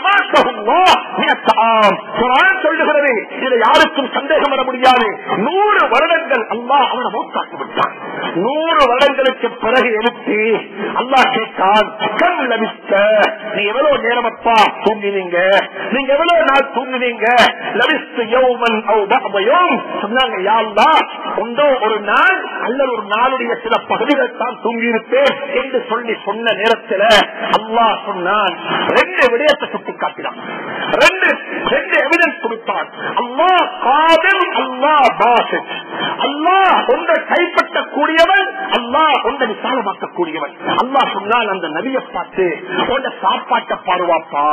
குரான் சொல்லுகிறது இதை யாருக்கும் சந்தேகம் வர முடியாது நூறு வருடங்கள் அல்லாஹ் அவனை மூத்தாக்கி விட்டான் நூறு வருடங்களுக்கு பிறகு எடுத்து அல்லாஹ் கேட்டான் கண் லபித்த நீ எவ்வளவு நேரமப்பா தூங்கினீங்க நீங்க எவ்வளவு நாள் தூங்கினீங்க லபிஸ்து யௌமன் அவு பஅதயும் சொன்னாங்க யா அல்லாஹ் ஒன்றோ ஒரு நாள் அல்லது ஒரு நாளுடைய சில பகுதிகள் தான் தூங்கியிருப்பேன் என்று சொல்லி சொன்ன நேரத்தில் அல்லாஹ் சொன்னான் ரெண்டு விடயத்தை சுட்டி காட்டினான் ரெண்டு ரெண்டு எவிடன்ஸ் கொடுத்தான் அல்லாஹ் காதல் அல்லாஹ் பாசித் அல்லாஹ் ஒன்றை கைப்பற்ற கூடியவன் அல்லாஹ் ஒன்றை விசாலமாக்க கூடியவன் அல்லாஹ் சொன்னால் அந்த நபியை பார்த்து உன்னை சாப்பாட்டை பாருவாப்பா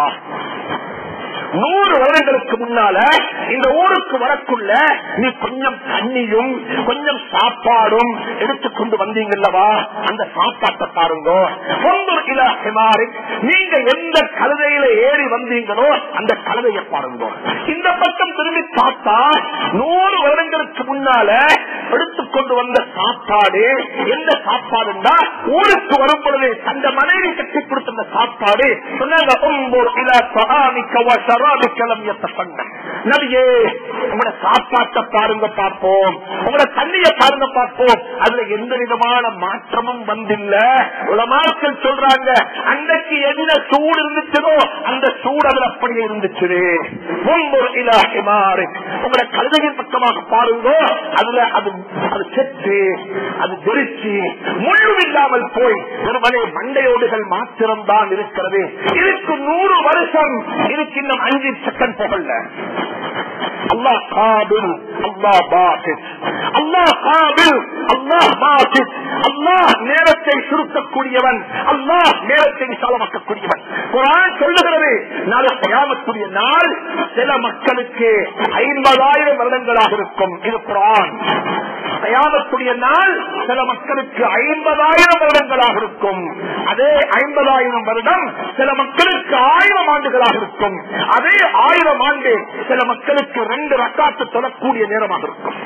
நூறு வருடங்களுக்கு முன்னால இந்த ஊருக்கு வரக்குள்ள நீ கொஞ்சம் தண்ணியும் கொஞ்சம் சாப்பாடும் எடுத்துக்கொண்டு வந்தீங்கல்லவா அந்த சாப்பாட்டை பாருங்க பொங்கல் இலா ஹிமாரிக். நீங்க எந்த கழுதையில ஏறி வந்தீங்களோ அந்த கழுதையை பாருங்க இந்த பக்கம் திரும்பி பார்த்தா நூறு வருடங்களுக்கு முன்னால எடுத்துக்கொண்டு வந்த சாப்பாடு எந்த சாப்பாடுன்னா ஊருக்கு வரும் பொழுது அந்த மனைவி கட்டி கொடுத்த அந்த சாப்பாடு சொன்னாங்க "உம்புர் இலா தஆமிக்க வ ஷராபிக்க லம் யத்தசன்ன." நபியே உங்களோட சாப்பாட்டை பாருங்க பார்ப்போம் உங்களோட தண்ணியை பாருங்க பார்ப்போம் அதுல எந்த விதமான மாற்றமும் வந்தில்ல உலமாக்கள் சொல்றாங்க அன்றைக்கு என்ன சூடு இருந்துச்சதோ அந்த சூடு அதுல அப்படியே இருந்துச்சு உம்புர் இலா ஹிமாரிக். உங்களோட கழுதையின் பக்கமாக பாருங்க அதுல அது அது செத்து அது தெரிச்சு முழு இல்லாமல் போய் வெறுமனே மண்டையோடுகள் மாத்திரம்தான் இருக்கிறது இதுக்கு நூறு வருஷம் இதுக்கு இன்னும் அஞ்சு செகண்ட் போகல அல்லாஹ் காபில் அல்லாஹ் பாசித் அல்லாஹ் காபில் அல்லாஹ் பாசித் அல்லாஹ் நேரத்தை சுருக்கக்கூடியவன் அல்லாஹ் நேரத்தை விசாலமாக்கக்கூடியவன் குரான் சொல்லுகிறது நாளை கயாமத்துடைய நாள் சில மக்களுக்கு ஐம்பதாயிரம் வருடங்களாக இருக்கும் இது குரான் கயாமத்துடைய நாள் சில மக்களுக்கு ஐம்பதாயிரம் வருடங்களாக இருக்கும் அதே ஐம்பதாயிரம் வருடம் சில மக்களுக்கு ஆயிரம் ஆண்டுகளாக இருக்கும் அதே ஆயிரம் ஆண்டு சில மக்களுக்கு ரெண்டு ரக்காத்து தொழக்கூடிய நேரமாக இருக்கும்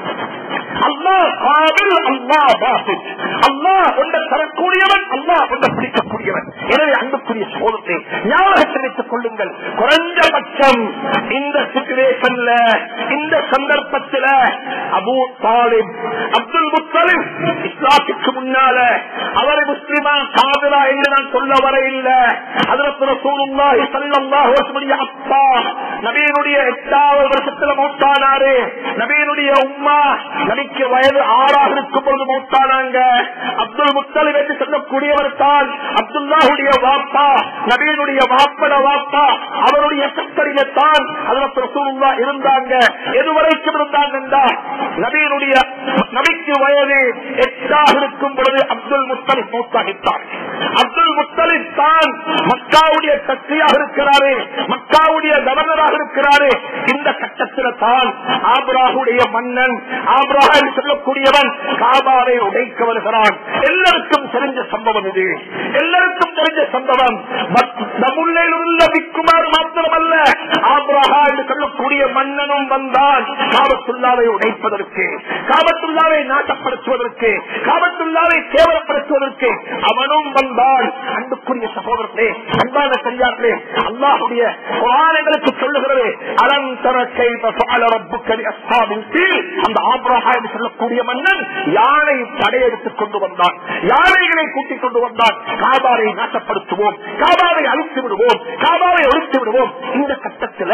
அல்லாஹ் காபில் அல்லாஹ் பாசித் அல்லாஹ் ஒன்றை தரக்கூடியவன் அல்லாஹ் ஒன்றை பிடிக்கக்கூடியவன் எனவே அன்புக்குரிய சோதத்தை ஞாபகத்தை வைத்துக் கொள்ளுங்கள் குறைஞ்சபட்சம் இந்த சிச்சுவேஷன்ல இந்த சந்தர்ப்பத்தில் அபூ தாலிப் அப்துல் முத்தலிப் இஸ்லாத்துக்கு முன்னால அவரை முஸ்லிமா காதலா என்று நான் சொல்ல வர இல்ல அதற்கு ரசூலுல்லாஹி ஸல்லல்லாஹு அலைஹி வஸல்லம் அப்பா நபியினுடைய எட்டாவது வருஷத்துல மௌத்தானாரு நபியினுடைய உம்மா நபிக்கு வயது ஆறாக இருக்கும் பொழுது மௌத்தானாங்க அப்துல் முத்தலிப் என்று சொல்லக்கூடியவர் தான் அப்துல்லாஹுடைய வாப்பா நபியினுடைய வாப்பட வாப்பா அவருடைய கட்டளையில தான் அதற்கு ரசூலுல்லா இருந்தாங்க எதுவரைக்கும் இருந்தாங்க நபியினுடைய நபிக்கு வயது எட்டாக இருக்கும் பொழுது அப்துல் முத்தலிப் மௌத்தாகித்தார் அப்துல் முத்தலிப் தான் மக்காவுடைய சக்தியாக இருக்கிறாரு மக்காவுடைய கவர்னராக இருக்கிறாரு இந்த கட்டத்தில் தான் ஆப்ராஹுடைய மன்னன் ஆப்ராஹ் என்று சொல்லக்கூடியவன் காபாவை உடைக்க வருகிறான் எல்லாருக்கும் தெரிஞ்ச சம்பவம் இது எல்லாருக்கும் தெரிஞ்ச சம்பவம் நம்முள்ளில் உள்ள விக்குமார் மாத்திரமல்ல ஆப்ரஹா என்று சொல்லக்கூடிய மன்னனும் வந்தான் காபத்துல்லாவை உடைப்பதற்கு காபத்துல்லாவை நாட்டப்படுத்துவதற்கு காபத்துல்லாவை கேவலப்படுத்துவதற்கு அவனும் வந்தான் அன்புக்குரிய சகோதரர்களே அன்பான பெரியார்களே அல்லாஹுடைய குரானங்களுக்கு சொல்லுகிறது அலந்தர கைப ஃபஅல ரப்புக்க லிஅஸ்ஹாபில் ஃபீல் அந்த ஆப்ரஹா என்று சொல்லக்கூடிய மன்னன் யானை படையெடுத்துக் கொண்டு வந்தான் யானைகளை கூட்டிக் கொண்டு வந்தான் காபாவை நாட்டப்படுத்துவோம் காபாவை அழித்து விடுவோம் காபாவை ஒழித்து விடுவோம் இந்த கட்டத்தில்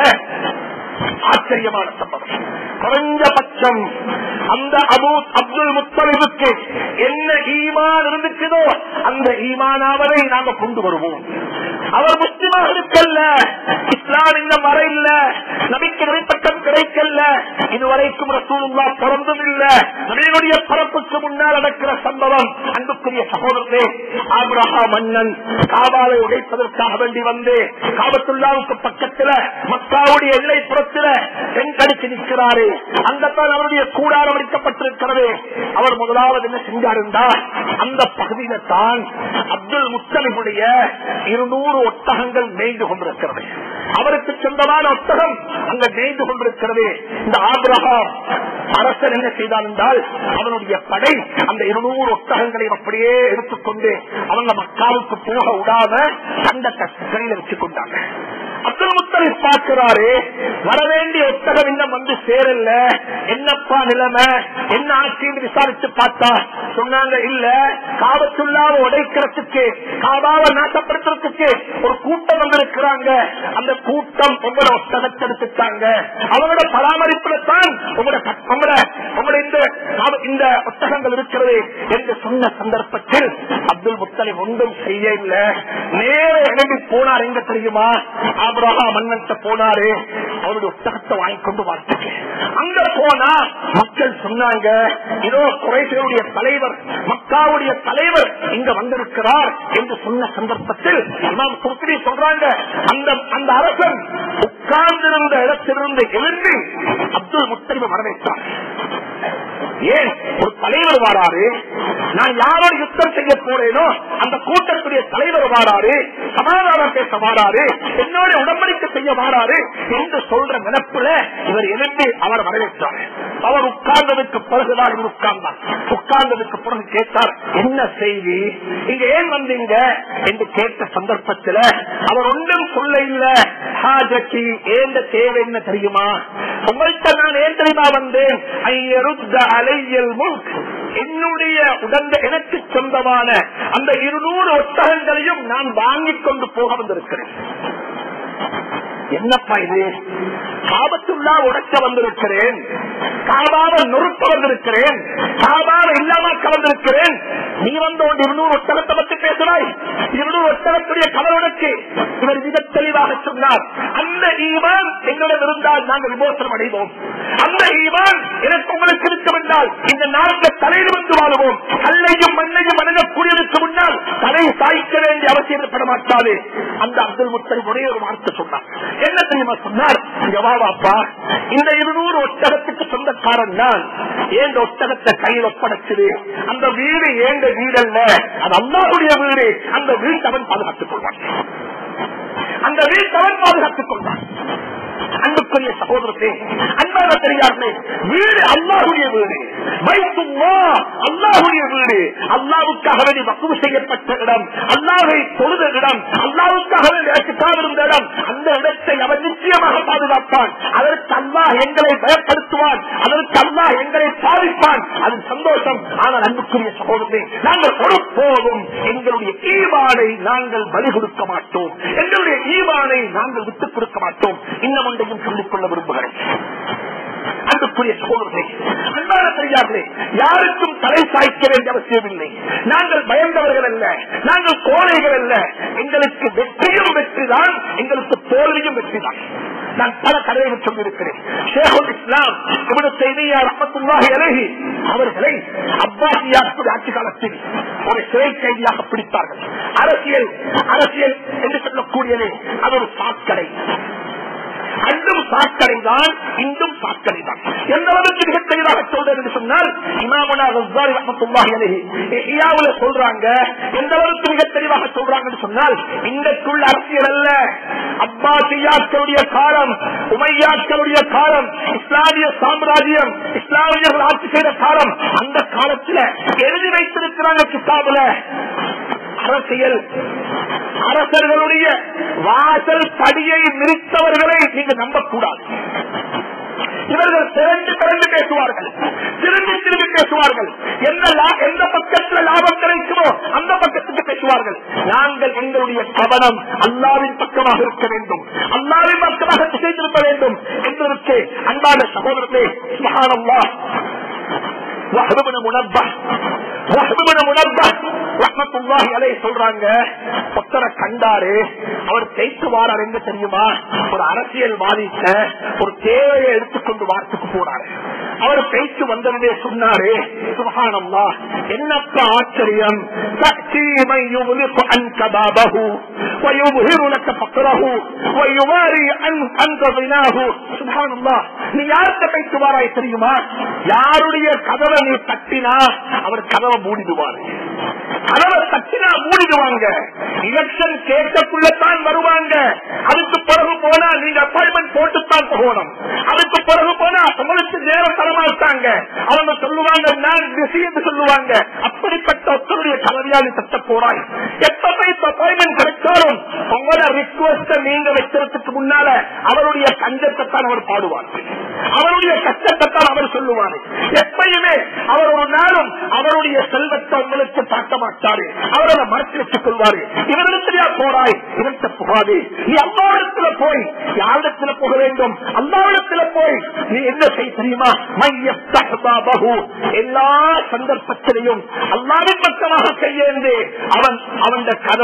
ஆச்சரியமான சம்பவம் குறைஞ்சபட்சம் அந்த அபு அப்துல் முத்தலிபுக்கு என்ன ஈமான் இருந்துச்சதோ அந்த ஈமானாவதை நாங்க கொண்டு வருவோம் அவர் முஸ்லிமாக இருக்கல்ல இஸ்லாம் இன்னும் வர இல்ல நபிக்கு முறைப்பட்டம் கிடைக்கல இதுவரைக்கும் ரசூலுல்லா பிறந்தும் இல்ல நபியுடைய பரப்புக்கு முன்னால் நடக்கிற சம்பவம் அன்புக்குரிய சகோதரர்களே ஆபிரஹா மன்னன் காபாவை உடைப்பதற்காக வேண்டி வந்து காபத்துல்லாவுக்கு பக்கத்துல மக்காவுடைய எல்லை புறத்துல தென்கடிச்சு நிற்கிறாரு அங்கத்தான் அவருடைய கூடாரம் அடிக்கப்பட்டிருக்கிறது அவர் முதலாவது என்ன செஞ்சாருந்தா அந்த பகுதியில தான் அப்துல் முத்தலிபுடைய இருநூறு ஒட்டகங்கள் மேய்ந்து கொண்டிருக்கிறது அவருக்கு சொந்தமான ஒட்டகம் அங்க மேய்ந்து கொண்டிருக்கிறது இந்த ஆக்ரஹா அரசர் என்ன செய்தான் என்றால் அவனுடைய படை அந்த இருநூறு ஒட்டகங்களை அப்படியே எடுத்துக்கொண்டு அவங்க மக்காவுக்கு போக விடாம அந்த கையில வச்சு கொண்டாங்க அப்துல் முத்தலிப் பார்க்கிறாரு வரவேண்டிய ஒட்டகம் இன்னும் வந்து சேரல என்னப்பா நிலைமை என்ன ஆட்சின்னு விசாரிச்சு பார்த்தா சொன்னாங்க இல்ல காவத்துள்ளாவை உடைக்கிறதுக்கு காபாவை நாட்டப்படுத்துறதுக்கு ஒரு கூட்டம் வந்திருக்கிறாங்க அந்த கூட்டம் உங்களோட ஒட்டகத்தை எடுத்துட்டாங்க அவங்களோட பராமரிப்புல தான் உங்களோட கட்- உங்களோட உங்களோட இந்த காவ- இந்த ஒட்டகங்கள் இருக்கிறது என்று சொன்ன சந்தர்ப்பத்தில் அப்துல் முத்தலிப் ஒன்றும் செய்ய இல்ல நேர எழுதி போனார் எங்க தெரியுமா ஆபிரஹா மன்னன் போனாரு அவருடைய புத்தகத்தை வாங்கி கொண்டு வார்த்தைக்கு அங்க போனா மக்கள் சொன்னாங்க இதோ குறைசருடைய தலைவர் மக்காவுடைய தலைவர் இங்க வந்திருக்கிறார் என்று சொன்ன சந்தர்ப்பத்தில் இமாம் குர்த்துபி சொல்றாங்க அந்த அந்த அரசன் உட்கார்ந்திருந்த இடத்திலிருந்து எழுந்து அப்துல் முத்தலிபை வரவேற்றார் ஏன் ஒரு தலைவர் வாராரு நான் யாரோட யுத்தம் செய்ய போறேனோ அந்த கூட்டத்துடைய தலைவர் வாராரு சமாதானம் பேச வாராரு என்னோட உடம்படிக்கை செய்ய வாராரு என்று சொல்ற நினைப்புல இவர் எழுந்து அவர் வரவேற்றார் அவர் உட்கார்ந்ததுக்கு பிறகுதான் இவர் உட்கார்ந்தார் உட்கார்ந்ததுக்கு பிறகு கேட்டார் என்ன செய்தி இங்க ஏன் வந்தீங்க என்று கேட்ட சந்தர்ப்பத்துல அவர் ஒன்றும் சொல்ல இல்ல ஹாஜக்கி ஏந்த தேவை என்ன தெரியுமா உங்கள்கிட்ட நான் ஏன் தெரியுமா வந்தேன் ஐயருத்த அலையல் முல்க் என்னுடைய உடந்த எனக்கு சொந்தமான அந்த இருநூறு ஒட்டகங்களையும் நான் வாங்கிக் கொண்டு போக வந்திருக்கிறேன் என்னப்பா இது காபத்துள்ளா உடைக்க வந்திருக்கிறேன் காபாவை நொறுக்க வந்திருக்கிறேன் காபாவை இல்லாம கலந்திருக்கிறேன் நீ வந்து ஒன்று இருநூறு ஒட்டகத்தை பற்றி பேசுறாய் இருநூறு ஒட்டகத்துடைய கவலுடக்கு இவர் மிக தெளிவாக சொன்னார் அந்த ஈவான் எங்களிடம் இருந்தால் நாங்கள் விமோசனம் அடைவோம் அந்த ஈவான் எனக்கு உங்களுக்கு இருக்கும் என்றால் இந்த நாட்டில் தலையில் வந்து வாழுவோம் கல்லையும் மண்ணையும் அணுகக்கூடியதற்கு முன்னால் தலை சாய்க்க வேண்டிய அவசியம் ஏற்பட மாட்டாது அந்த அப்துல் முத்தலிப் ஒரே ஒரு வார்த்தை சொன்னார் என்ன தெரியுமா சொன்னார் இங்க வா வாப்பா இந்த இருநூறு ஒட்டகத்துக்கு சொந்தக்காரன் தான் ஏந்த ஒட்டகத்தை கையில் ஒப்படைச்சது அந்த வீடு ஏந்த வீடல்ல அது அல்லாவுடைய வீடு அந்த வீட்டை அவன் பாதுகாத்துக் கொள்வான் அந்த வீட்டை அவன் பாதுகாத்துக் கொள்வான் அன்புக்குரிய சகோதரத்தை அன்பான பெரியார்களே வீடு அல்லாஹுடைய வீடு வைத்துமா அல்லாஹுடைய வீடு அல்லாவுக்காக வேண்டி வக்குவு செய்யப்பட்ட இடம் அல்லாவை தொழுத இடம் அல்லாவுக்காக வேண்டி எனக்கு இருந்த இடம் அந்த இடத்தை அவன் நிச்சயமாக பாதுகாப்பான் அதற்கு அல்லாஹ் எங்களை பயப்படுத்துவான் அதற்கு அல்லாஹ் எங்களை பாதிப்பான் அது சந்தோஷம் ஆனால் அன்புக்குரிய சகோதரத்தை நாங்கள் ஒருபோதும் எங்களுடைய ஈவானை நாங்கள் பலி கொடுக்க மாட்டோம் எங்களுடைய ஈவானை நாங்கள் விட்டுக் கொடுக்க மாட்டோம் இன்னும் ஒன்றையும் சொல்லிக் கொள்ள விரும்புகிறேன் அன்புக்குரிய சகோதரர்களே அன்பான பெரியார்களே யாருக்கும் தலை சாய்க்க வேண்டிய அவசியம் இல்லை நாங்கள் பயந்தவர்கள் அல்ல நாங்கள் கோழைகள் அல்ல எங்களுக்கு வெற்றியும் வெற்றிதான் எங்களுக்கு தோல்வியும் வெற்றிதான் நான் பல கதைகள் சொல்லியிருக்கிறேன் ஷேகுல் இஸ்லாம் இவரு செய்தியார் அஹமத்துல்லாஹி அலஹி அவர்களை அப்பாசியாருடைய ஆட்சி காலத்தில் ஒரு சிறை கைதியாக பிடித்தார்கள் அரசியல் அரசியல் என்று சொல்லக்கூடியது அது ஒரு சாக்கடை அன்றும் சாக்கடை தான் இன்றும் சாக்கடை தான் எந்த அளவுக்கு மிக தெளிவாக சொல்றது என்று சொன்னால் இமாமுனா ரஸ்தாரி ரஹமத்துல்லாஹி அலைஹி இஹ்யாவுல சொல்றாங்க எந்த அளவுக்கு மிக தெளிவாக சொல்றாங்கன்னு சொன்னால் இன்றைக்குள்ள அரசியல் அல்ல அப்பாசியாக்களுடைய காலம் உமையாக்களுடைய காலம் இஸ்லாமிய சாம்ராஜ்யம் இஸ்லாமியர்கள் ஆட்சி செய்த காலம் அந்த காலத்துல எழுதி வைத்திருக்கிறாங்க கிதாபுல அரசியல் அரசர்களுடைய வாசல் படியை மிரித்தவர்களை நீங்க நம்பக்கூடாது இவர்கள் திரண்டு திரண்டு பேசுவார்கள் திரும்பி திரும்பி பேசுவார்கள் எந்த லா- எந்த பக்கத்தில் லாபம் கிடைக்குமோ அந்த பக்கத்துக்கு பேசுவார்கள் நாங்கள் எங்களுடைய கவனம் அல்லாவின் பக்கமாக இருக்க வேண்டும் அல்லாவின் பக்கமாக திசை திருப்ப வேண்டும் என்பதற்கு அன்பான சகோதரர்களே சுபஹானல்லாஹ் வஹ்புன முனப்பஹ் சொல்றாங்க ஒத்தரை கண்டாரு அவர் பேச்சு வாரார் எங்க தெரியுமா ஒரு அரசியல்வாதிட்ட ஒரு தேவையை எடுத்துக்கொண்டு வார்த்தைக்கு போனாரு அவர் பேச்சு வந்தவனே சொன்னாரு சுகானம்மா என்னப்ப ஆச்சரியம் சக்திமை யுமுலிகு அன்க பாபஹு ويظهر لك فقره ويواري أنت غناه سبحان الله நீ யார்கிட்ட பேச்சு வாராய் தெரியுமா யாருடைய கதவை நீ தட்டினா அவர் கதவை மூடிடுவார் கதவை தட்டினா மூடிடுவாங்க எலெக்ஷன் கேட்கக்குள்ளத்தான் வருவாங்க அதுக்கு பிறகு போனா நீங்க அப்பாயின்மெண்ட் போட்டுத்தான் போகணும் அதுக்கு பிறகு போனா உங்களுக்கு நேரம் தரமாட்டாங்க அவங்க சொல்லுவாங்க நான் பிஸி என்று சொல்லுவாங்க அப்படிப்பட்ட ஒருத்தருடைய கதவியாளி தட்ட போறாய் எத்தனை அப்பாயின்மெண்ட் கிடைச்சாலும் உங்களோட ரிக்வஸ்ட நீங்க வைக்கிறதுக்கு முன்னால அவருடைய கஞ்சத்தை தான் அவர் பாடுவார் அவருடைய கஷ்டத்தை தான் அவர் சொல்லுவார் எப்பயுமே அவர் ஒரு நாளும் அவருடைய செல்வத்தை உங்களுக்கு தாக்க மாட்டாரு அவரை மறைச்சு வச்சுக் கொள்வாரு இவரிடத்திலே போறாய் இவர்கிட்ட போகாது நீ அம்மாவிடத்துல போய் யாரிடத்துல போக வேண்டும் அம்மாவிடத்துல போய் நீ என்ன செய்ய தெரியுமா மையஸ்தகபாபகு. எல்லா சந்தர்ப்பத்திலையும் அல்லாவின் பக்கமாக கையேந்து அவன் அவன் கதை